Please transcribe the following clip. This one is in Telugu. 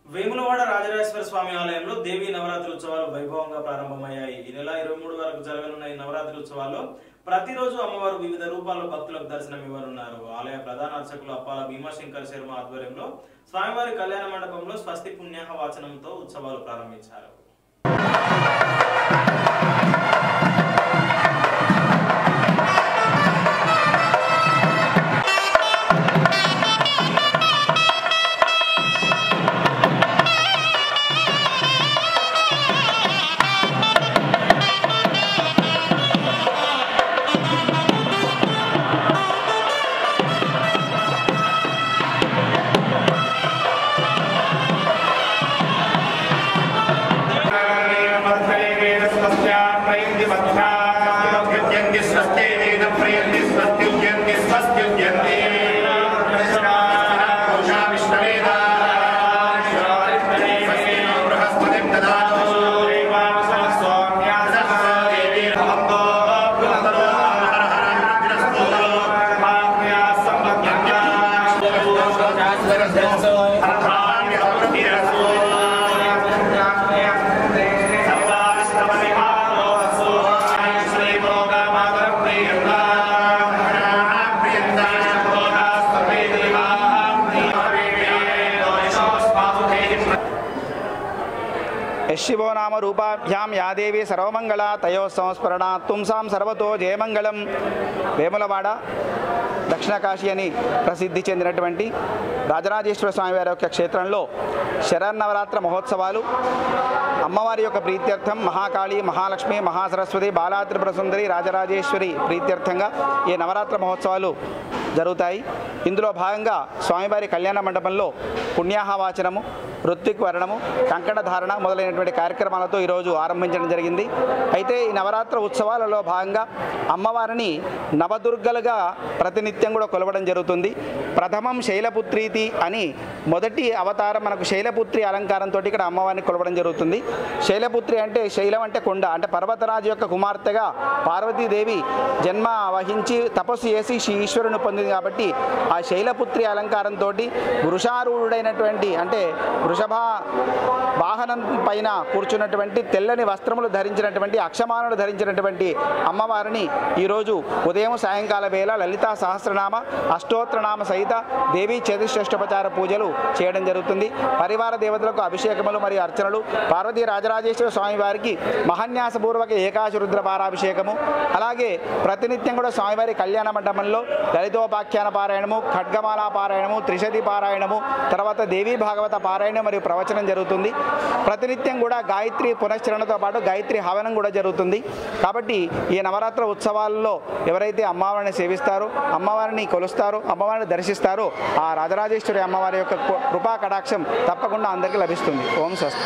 వేములవాడ రాజరాజేశ్వర స్వామి ఆలయంలో దేవీ నవరాత్రి ఉత్సవాలు వైభవంగా ప్రారంభమయ్యాయి ఈ నెల ఇరవై మూడు వరకు జరగనున్న ఈ నవరాత్రి ఉత్సవాల్లో ప్రతిరోజు అమ్మవారు వివిధ రూపాల్లో భక్తులకు దర్శనం ఇవ్వనున్నారు ఆలయ ప్రధాన అర్చకులు అప్పాల భీమాశంకర్ శర్మ ఆధ్వర్యంలో స్వామివారి కళ్యాణ మండపంలో స్వస్తి పుణ్యాహ వాచనంతో ఉత్సవాలు ప్రారంభించారు యశివో నామ రూపాభ్యాం యాదేవి సర్వమంగళ తయో సంస్మరణ తుంసాం సర్వతో జయమంగళం వేములవాడ దక్షిణ కాశీ అని ప్రసిద్ధి చెందినటువంటి రాజరాజేశ్వర స్వామి వారి యొక్క క్షేత్రంలో శరన్నవరాత్ర మహోత్సవాలు అమ్మవారి యొక్క ప్రీత్యర్థం మహాకాళి మహాలక్ష్మి మహాసరస్వతి బాలాత్రిపుర సుందరి రాజరాజేశ్వరి ప్రీత్యర్థంగా ఈ నవరాత్ర మహోత్సవాలు జరుగుతాయి ఇందులో భాగంగా స్వామివారి కళ్యాణ మండపంలో పుణ్యాహవాచనము ఋత్విక్ వర్ణము కంకణ ధారణ మొదలైనటువంటి కార్యక్రమాలతో ఈరోజు ఆరంభించడం జరిగింది అయితే ఈ నవరాత్ర ఉత్సవాలలో భాగంగా అమ్మవారిని నవదుర్గలుగా ప్రతినిత్యం కూడా కొలవడం జరుగుతుంది ప్రథమం శైలపుత్రీతి అని మొదటి అవతారం మనకు శైలపుత్రి అలంకారంతో ఇక్కడ అమ్మవారిని కొలవడం జరుగుతుంది శైలపుత్రి అంటే శైలం అంటే కొండ అంటే పర్వతరాజు యొక్క కుమార్తెగా పార్వతీదేవి జన్మ వహించి తపస్సు చేసి శ్రీ ఈశ్వరుని పొందింది కాబట్టి ఆ శైలపుత్రి అలంకారంతో వృషారూఢుడైనటువంటి అంటే వృషభ వాహనం పైన కూర్చున్నటువంటి తెల్లని వస్త్రములు ధరించినటువంటి అక్షమాలను ధరించినటువంటి అమ్మవారిని ఈరోజు ఉదయం సాయంకాల వేళ లలితా సహస్రనామ అష్టోత్తరనామ సహిత దేవీ చతుశ్రేష్టోపచార పూజలు చేయడం జరుగుతుంది పరివార దేవతలకు అభిషేకములు మరియు అర్చనలు పార్వతీ రాజరాజేశ్వర స్వామి వారికి మహాన్యాసపూర్వక ఏకాశ రుద్ర పారాభిషేకము అలాగే ప్రతినిత్యం కూడా స్వామివారి కళ్యాణ మండపంలో లలితోపాఖ్యాన పారాయణము ఖడ్గమాల పారాయణము త్రిశతి పారాయణము తర్వాత దేవీ భాగవత పారాయణం మరియు ప్రవచనం జరుగుతుంది ప్రతినిత్యం కూడా గాయత్రి పునశ్చరణతో పాటు గాయత్రి హవనం కూడా జరుగుతుంది కాబట్టి ఈ నవరాత్ర ఉత్సవాల్లో ఎవరైతే అమ్మవారిని సేవిస్తారో అమ్మవారిని కొలుస్తారో అమ్మవారిని దర్శిస్తారో ఆ రాజరాజేశ్వరి అమ్మవారి యొక్క కృపా కటాక్షం తప్పకుండా అందరికీ లభిస్తుంది ఓం స్వస్తి